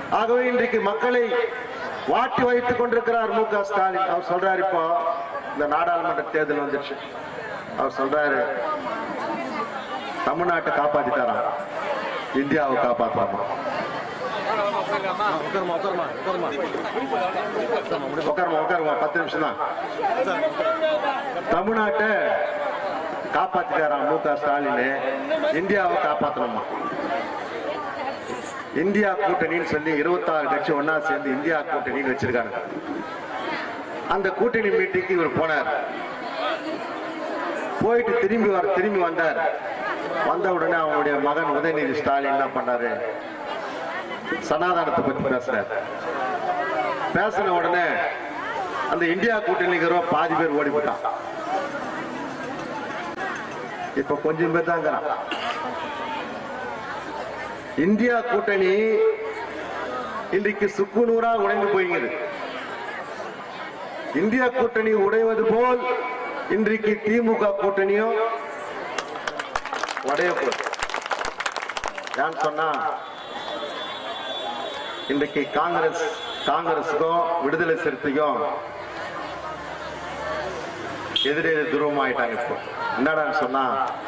ஆகவே இன்றைக்கு மக்களை வாட்டி வைத்துக் கொண்டிருக்கிறார் மு க ஸ்டாலின் அவர் சொல்றாரு இப்போ இந்த நாடாளுமன்ற தேர்தல் வந்துச்சு அவர் சொல்றாரு தமிழ்நாட்டை காப்பாத்திட்டாராம் இந்தியாவை காப்பாத்தாமா உட்காருமா உட்காருமா பத்து நிமிஷம் தான் தமிழ்நாட்டை காப்பாத்திட்டாராம் மு க ஸ்டாலின் இந்தியாவை காப்பாத்தணுமா இந்தியா கூட்டணின்னு சொல்லி இருபத்தாறு கட்சி ஒன்னா சேர்ந்து இந்தியா கூட்டணின்னு வச்சிருக்காங்க அந்த கூட்டணி மீட்டிங்க்கு இவர் போனார் போயிட்டு திரும்பி வர திரும்பி வந்தார் வந்த உடனே அவங்களுடைய மகன் உதயநிதி ஸ்டாலின் என்ன பண்ணாரு சனாதனத்தை பத்தி பேசுறாரு பேசின உடனே அந்த இந்தியா கூட்டணிக்கு பாதி பேர் ஓடி போட்டான் இப்ப கொஞ்சம் பேர் தாங்கிறான் இந்தியா கூட்டணி இன்றைக்கு சுக்குநூறா உடைந்து போய்கிறது இந்தியா கூட்டணி உடைவது போல் இன்றைக்கு திமுக கூட்டணியும் உடைய போகுது ஏன்னு சொன்னா இன்றைக்கு காங்கிரஸ் காங்கிரஸுக்கும் விடுதலை சிறுத்தைக்கும் எதிரே துருவமாயிட்டாங்க இப்போ என்னடான்னு சொன்னா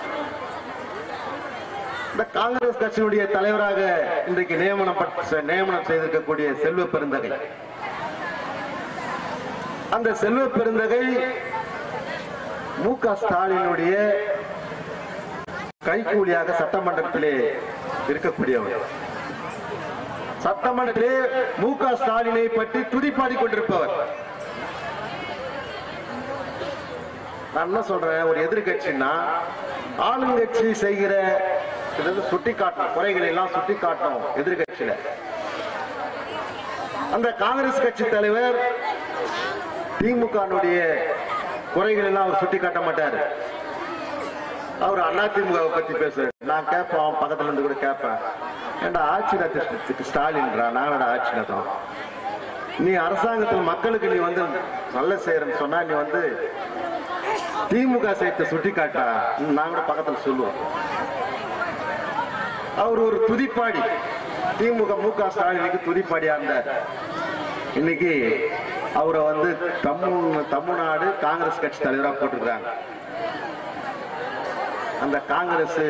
இந்த காங்கிரஸ் கட்சியினுடைய தலைவராக இன்றைக்கு நியமனம் பட்ட- நியமனம் செய்திருக்கக்கூடிய செல்வ பெருந்தகை அந்த செல்வ பெருந்தகை மு க ஸ்டாலினுடைய கைகூலியாக சட்டமன்றத்திலே இருக்கக்கூடியவர் சட்டமன்றத்திலே மு க ஸ்டாலினை பற்றி துதிப்பாடி கொண்டிருப்பவர் நான் என்ன சொல்றேன் ஒரு எதிர்கட்சின்னா ஆளுங்கட்சி செய்கிற இதாவது சுட்டி காட்டணும் குறைகளை எல்லாம் சுட்டி காட்டணும் எதிர்கட்சியில அந்த காங்கிரஸ் கட்சி தலைவர் திமுகனுடைய குறைகள் எல்லாம் அவர் சுட்டி காட்ட மாட்டாரு அவர் அண்ணா திமுக பத்தி பேசுறாரு நான் கேட்பேன் அவன் பக்கத்துல இருந்து கூட கேட்பேன் ஏண்டா ஆட்சி நடத்துறதுக்கு ஸ்டாலின்றா நாங்களோட ஆட்சி நடத்தும் நீ அரசாங்கத்தில் மக்களுக்கு நீ வந்து நல்ல செய்யறன்னு சொன்னா நீ வந்து திமுக சேர்த்த சுட்டி காட்டா நான் கூட பக்கத்துல சொல்லுவோம் அவர் ஒரு துதிப்பாடி திமுக மு க ஸ்டாலினுக்கு துதிப்பாடியா இருந்தார் இன்னைக்கு அவரை வந்து தமிழ் தமிழ்நாடு காங்கிரஸ் கட்சி தலைவரா போட்டிருக்கிறாங்க அந்த காங்கிரஸ்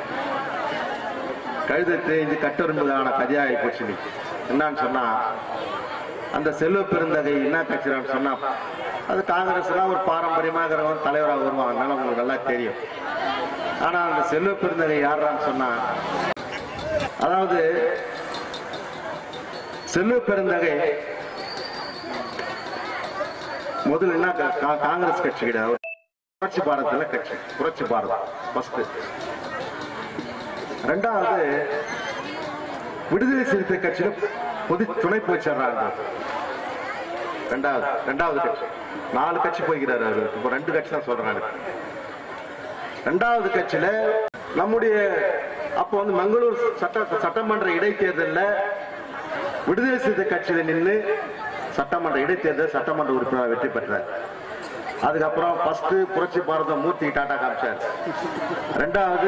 கழுதை தேய்ந்து கட்டெரும்புதான கதையாகி போச்சு இன்னைக்கு. என்னன்னு சொன்னா அந்த செல்வ பெருந்தகை என்ன கட்சிறான்னு சொன்னா அது காங்கிரஸ்னா ஒரு பாரம்பரியமாக தலைவராக வருவாங்க அதனால உங்களுக்கு நல்லா தெரியும் ஆனா அந்த செல்வ பெருந்தகை யாரான்னு சொன்னா அதாவது செல்வ பெருந்தகை முதல்ல என்ன கா- கா- காங்கிரஸ் கட்சி கிடையாது புரட்சி பாரத்ல கட்சி புரட்சி பாரத் ஃபர்ஸ்ட் ரெண்டாவது விடுதலை சிறுத்தை கட்சியில பொது துணை போச்சிடுறாங்க ரெண்டாவது ரெண்டாவது கட்சி நாலு கட்சி போய்கிறாரு அவரு இப்போ ரெண்டு கட்சி தான் சொல்றாங்க ரெண்டாவது கட்சியில நம்முடைய அப்போ வந்து மங்களூர் சட்ட சட்டமன்ற இடைத்தேர்தல்ல விடுதலை சிறுத்தை கட்சியில நின்று சட்டமன்ற இடைத்தேர்தல் சட்டமன்ற உறுப்பினர் வெற்றி பெற்றார் அதுக்கப்புறம் ஃபர்ஸ்ட் புரட்சி பாரதம் மூர்த்தி டாடா காமிச்சார் ரெண்டாவது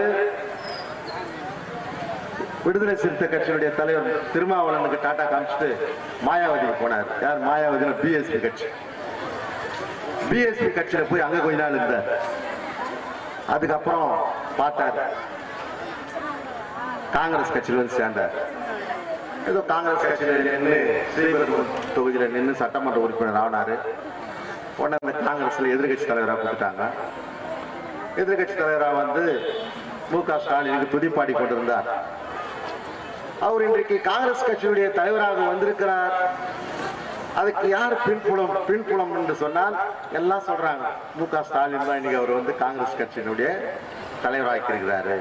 விடுதலை சிறுத்தை கட்சியினுடைய தலைவர் திருமாவளவனுக்கு டாடா காமிச்சிட்டு மாயாவதிக்கு போனார் யார் மாயாவதி பிஎஸ்பி கட்சி பிஎஸ்பி கட்சியில போய் அங்க கொஞ்ச நாள் இருந்தார் அதுக்கப்புறம் பார்த்தார் காங்கிரஸ் கட்சியில் வந்து சேர்ந்தார் ஏதோ காங்கிரஸ் கட்சியில நின்று ஸ்ரீபெரும்புதூர் தொகுதியில நின்று சட்டமன்ற உறுப்பினர் ஆனாரு உடனே அந்த காங்கிரஸ்ல எதிர்கட்சி தலைவராக கொடுத்துட்டாங்க எதிர்கட்சி தலைவராக வந்து மு க ஸ்டாலினுக்கு துதிப்பாடி கொண்டிருந்தார் அவர் இன்றைக்கு காங்கிரஸ் கட்சியுடைய தலைவராக வந்திருக்கிறார் அதுக்கு யார் பின்புலம் பின்புலம் என்று சொன்னால் எல்லாம் சொல்றாங்க மு க ஸ்டாலின் தான் இன்னைக்கு அவர் வந்து காங்கிரஸ் கட்சியினுடைய தலைவராக்கி இருக்கிறாரு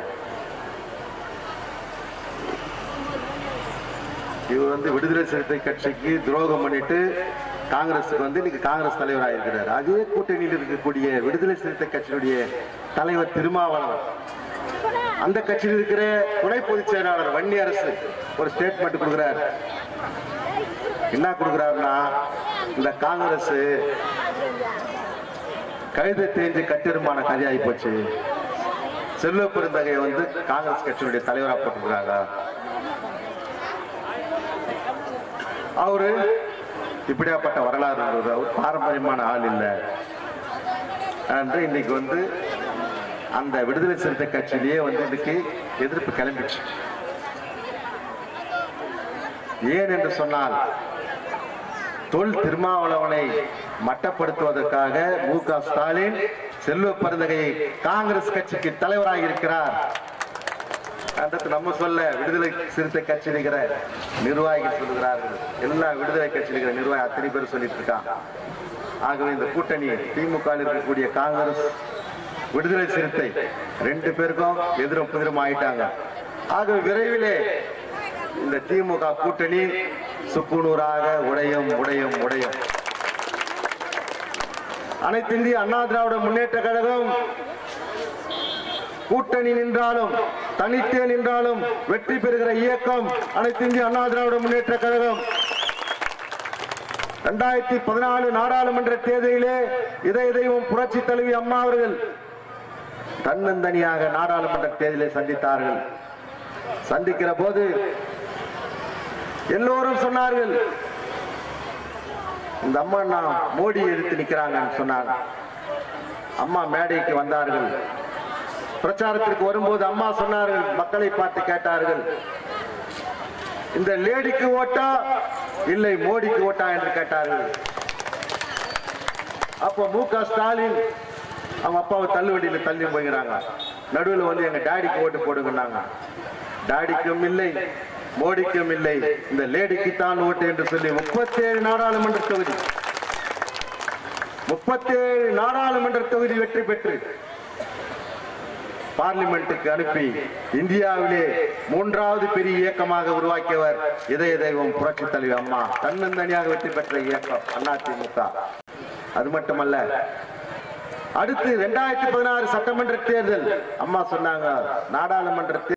இவர் வந்து விடுதலை சிறுத்தை கட்சிக்கு துரோகம் பண்ணிட்டு காங்கிரஸுக்கு வந்து இன்னைக்கு காங்கிரஸ் தலைவராக இருக்கிறார் அதே கூட்டணியில் இருக்கக்கூடிய விடுதலை சிறுத்தை கட்சியினுடைய தலைவர் திருமாவளவன் அந்த கட்சியில் இருக்கிற துணை பொதுச் செயலாளர் வன்னி அரசு ஒரு ஸ்டேட்மெண்ட் கொடுக்கிறார் என்ன கொடுக்கிறாருன்னா இந்த காங்கிரஸ் கழுதை தேஞ்சு கட்டிருமான கதையாகி போச்சு செல்வ பெருந்தகை வந்து காங்கிரஸ் கட்சியினுடைய தலைவராக போட்டிருக்கிறாங்க அவரு இப்படியாப்பட்ட வரலாறு உள்ளவர். அவர் பாரம்பரியமான ஆள் இல்லை என்று இன்னைக்கு வந்து அந்த விடுதலை சிறுத்தை கட்சியிலேயே வந்து இன்னைக்கு எதிர்ப்பு கிளம்பிச்சு ஏன் என்று சொன்னால் தொல் திருமாவளவனை மட்டப்படுத்துவதற்காக மு க ஸ்டாலின் செல்வ பருந்தகையை காங்கிரஸ் கட்சிக்கு தலைவராக இருக்கிறார் அடுத்து நம்ம சொல்ல விடுதலை சிறுத்தை கட்சி இருக்கிற நிர்வாகிகள் சொல்லுகிறார்கள் எல்லா விடுதலை கட்சியில் இருக்கிற நிர்வாகி அத்தனை பேர் சொல்லிட்டு இருக்கான் ஆகவே இந்த கூட்டணி திமுக வில் இருக்கக்கூடிய காங்கிரஸ் விடுதலை சிறுத்தை ரெண்டு பேருக்கும் எதிரும் புதிரும் ஆயிட்டாங்க ஆகவே விரைவிலே இந்த திமுக கூட்டணி சுக்குநூறாக உடையும் உடையும் உடையும் அனைத்து இந்திய அண்ணா திராவிட முன்னேற்ற கழகம் கூட்டணி நின்றாலும் தனித்தே நின்றாலும் வெற்றி பெறுகிற இயக்கம் அனைத்து இந்திய அண்ணா திராவிட முன்னேற்ற கழகம் இரண்டாயிரத்தி பதினாலு நாடாளுமன்ற தேர்தலிலே இதை இதையும் புரட்சி தலைவி அம்மா அவர்கள் தன்னந்தனியாக நாடாளுமன்ற தேர்தலை சந்தித்தார்கள் சந்திக்கிற போது எல்லோரும் சொன்னார்கள் இந்த அம்மா நான் மோடி எதிர்த்து நிக்கிறாங்கன்னு சொன்னாங்க அம்மா மேடைக்கு வந்தார்கள் பிரச்சாரத்திற்கு வரும்போது அம்மா சொன்னார்கள் மக்களை பார்த்து கேட்டார்கள் இந்த லேடிக்கு ஓட்டா இல்லை மோடிக்கு ஓட்டா என்று கேட்டார்கள் அப்போ மு க ஸ்டாலின் அவங்க அப்பாவை தள்ளுவண்டியில தள்ளி போகிறாங்க நடுவில் வந்து எங்க டாடிக்கு ஓட்டு போடுங்கன்னாங்க டாடிக்கும் இல்லை மோடிக்கும் இல்லை இந்த லேடிக்கு தான் ஓட்டு என்று சொல்லி முப்பத்தேழு நாடாளுமன்ற தொகுதி முப்பத்தேழு நாடாளுமன்ற தொகுதி வெற்றி பெற்று பார்லிமெண்ட்டுக்கு அனுப்பி இந்தியாவிலே மூன்றாவது பெரிய இயக்கமாக உருவாக்கியவர் இதய தெய்வம் புரட்சி தலைவி அம்மா தன்னந்தனியாக வெற்றி பெற்ற இயக்கம் அதிமுக அது மட்டுமல்ல அடுத்து இரண்டாயிரத்தி பதினாறு சட்டமன்ற தேர்தல் அம்மா சொன்னாங்க நாடாளுமன்ற தேர்தல்